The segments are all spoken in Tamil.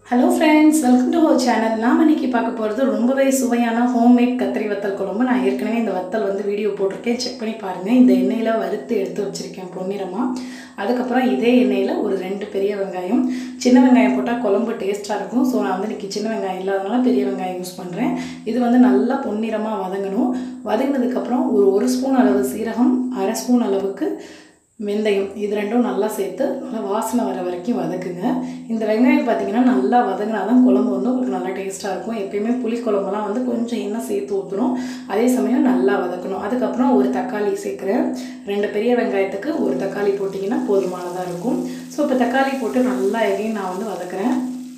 hello friends welcome to our channel நாம் இன்னைக்கு பார்க்க போகிறது ரொம்பவே சுவையான ஹோம்மேட் கத்திரி வத்தல் குழம்பு நான் ஏற்கனவே இந்த வத்தல் வந்து வீடியோ போட்டிருக்கேன் செக் பண்ணி பாருங்கள் இந்த எண்ணெயில் வறுத்து எடுத்து வச்சுருக்கேன் பொன்னிறமாக அதுக்கப்புறம் இதே எண்ணெயில் ஒரு ரெண்டு பெரிய வெங்காயம் சின்ன வெங்காயம் போட்டால் குழம்பு டேஸ்ட்டாக இருக்கும் ஸோ நான் வந்து இன்றைக்கி சின்ன வெங்காயம் இல்லாதனால பெரிய வெங்காயம் யூஸ் பண்ணுறேன் இது வந்து நல்லா பொன்னிறமாக வதங்கணும் வதங்கினதுக்கப்புறம் ஒரு ஒரு ஸ்பூன் அளவு சீரகம் அரை ஸ்பூன் அளவுக்கு வெந்தயம் இது ரெண்டும் நல்லா சேர்த்து நல்லா வாசனை வர வரைக்கும் வதக்குங்க இந்த வெங்காயம் பார்த்தீங்கன்னா நல்லா வதங்கினா தான் குழம்பு வந்து உங்களுக்கு நல்லா டேஸ்ட்டாக இருக்கும் எப்பயுமே புளி குழம்புலாம் வந்து கொஞ்சம் எண்ணெய் சேர்த்து ஊற்றணும் அதே சமயம் நல்லா வதக்கணும் அதுக்கப்புறம் ஒரு தக்காளி சேர்க்குறேன் ரெண்டு பெரிய வெங்காயத்துக்கு ஒரு தக்காளி போட்டிங்கன்னா போதுமானதாக இருக்கும் ஸோ இப்போ தக்காளி போட்டு நல்லா எகையும் நான் வந்து வதக்குறேன்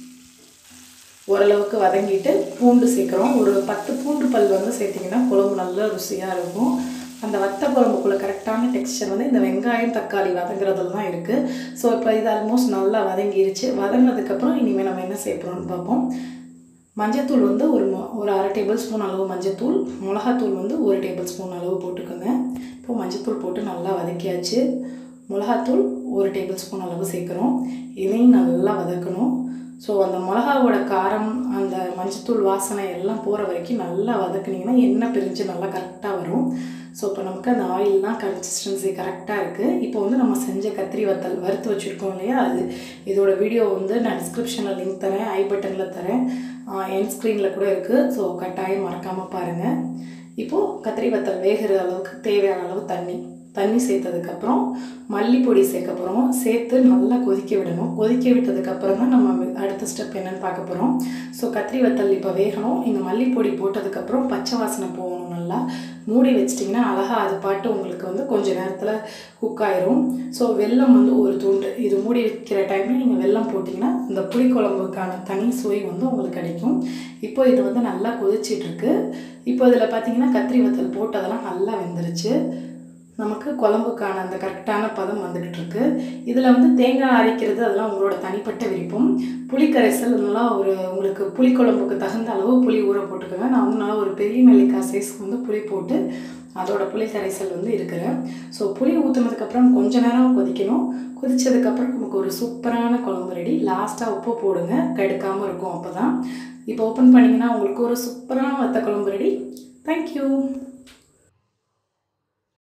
ஓரளவுக்கு வதங்கிட்டு பூண்டு சேர்க்குறோம் ஒரு பத்து பூண்டு பல் வந்து சேர்த்திங்கன்னா குழம்பு நல்லா ருசியாக இருக்கும் அந்த வத்த குழம்புக்குள்ளே கரெக்டான டெக்ஸ்சர் வந்து இந்த வெங்காயம் தக்காளி வதங்குறதுல தான் இருக்குது ஸோ இப்போ இது ஆல்மோஸ்ட் நல்லா வதங்கிருச்சு வதங்கினதுக்கப்புறம் இனிமேல் நம்ம என்ன சேர்க்குறோம்னு பார்ப்போம் மஞ்சத்தூள் வந்து ஒரு மொ- ஒரு அரை டேபிள் ஸ்பூன் அளவு மஞ்சத்தூள் மிளகாத்தூள் வந்து ஒரு டேபிள் ஸ்பூன் அளவு போட்டுக்கோங்க இப்போ மஞ்சத்தூள் போட்டு நல்லா வதக்கியாச்சு மிளகாத்தூள் ஒரு டேபிள் ஸ்பூன் அளவு சேர்க்குறோம் இதையும் நல்லா வதக்கணும் ஸோ அந்த மிளகாவோட காரம் அந்த மஞ்சத்தூள் வாசனை எல்லாம் போகிற வரைக்கும் நல்லா வதக்குனீங்கன்னா எண்ணெய் பிரிஞ்சு நல்லா கரெக்டாக வரும் ஸோ இப்போ நமக்கு அந்த ஆயில்லாம் கன்சிஸ்டன்சி கரெக்டாக இருக்குது இப்போ வந்து நம்ம செஞ்ச கத்திரி வத்தல் வறுத்து வச்சுருக்கோம் இல்லையா அது இதோட வீடியோ வந்து நான் டிஸ்கிரிப்ஷனில் லிங்க் தரேன் ஐ பட்டனில் தரேன் என் ஸ்க்ரீனில் கூட இருக்குது ஸோ கட்டாயம் மறக்காமல் பாருங்கள் இப்போது கத்திரி வத்தல் வேகிற அளவுக்கு தேவையான அளவு தண்ணி தண்ணி சேர்த்ததுக்கப்புறம் மல்லிப்பொடி சேர்க்க போகிறோம் சேர்த்து நல்லா கொதிக்க விடணும் கொதிக்க விட்டதுக்கப்புறம் தான் நம்ம அடுத்த ஸ்டெப் என்னன்னு பார்க்க போகிறோம் ஸோ கத்திரி வத்தல் இப்போ வேகணும் இந்த மல்லிப்பொடி போட்டதுக்கப்புறம் பச்சை வாசனை போகணும் நல்லா மூடி வச்சிட்டிங்கன்னா அழகாக அது பாட்டு உங்களுக்கு வந்து கொஞ்ச நேரத்தில் குக் ஆயிரும் ஸோ வெல்லம் வந்து ஒரு துண்டு இது மூடி வைக்கிற டைமில் நீங்கள் வெல்லம் போட்டிங்கன்னா இந்த புளிக்குழம்புக்கான தனி சுவை வந்து உங்களுக்கு கிடைக்கும் இப்போ இது வந்து நல்லா கொதிச்சிட்டு இருக்கு இப்போ இதில் பார்த்தீங்கன்னா கத்திரி வத்தல் போட்டதெல்லாம் நல்லா வெந்துருச்சு நமக்கு குழம்புக்கான அந்த கரெக்டான பதம் வந்துக்கிட்டு இருக்கு இதில் வந்து தேங்காய் அரைக்கிறது அதெல்லாம் உங்களோட தனிப்பட்ட விருப்பம் புளி கரைசல் நல்லா ஒரு உங்களுக்கு புளி குழம்புக்கு தகுந்த அளவு புளி ஊற போட்டுக்கோங்க நான் வந்து நல்லா ஒரு பெரிய நெல்லிக்காய் சைஸ்க்கு வந்து புளி போட்டு அதோட புளி கரைசல் வந்து இருக்கிறேன் ஸோ புளி ஊற்றுனதுக்கப்புறம் கொஞ்ச நேரம் கொதிக்கணும் கொதிச்சதுக்கப்புறம் நமக்கு ஒரு சூப்பரான குழம்பு ரெடி லாஸ்ட்டாக உப்பு போடுங்க கெடுக்காமல் இருக்கும் அப்போ தான் இப்போ ஓப்பன் பண்ணிங்கன்னா உங்களுக்கு ஒரு சூப்பரான வத்த குழம்பு ரெடி தேங்க்யூ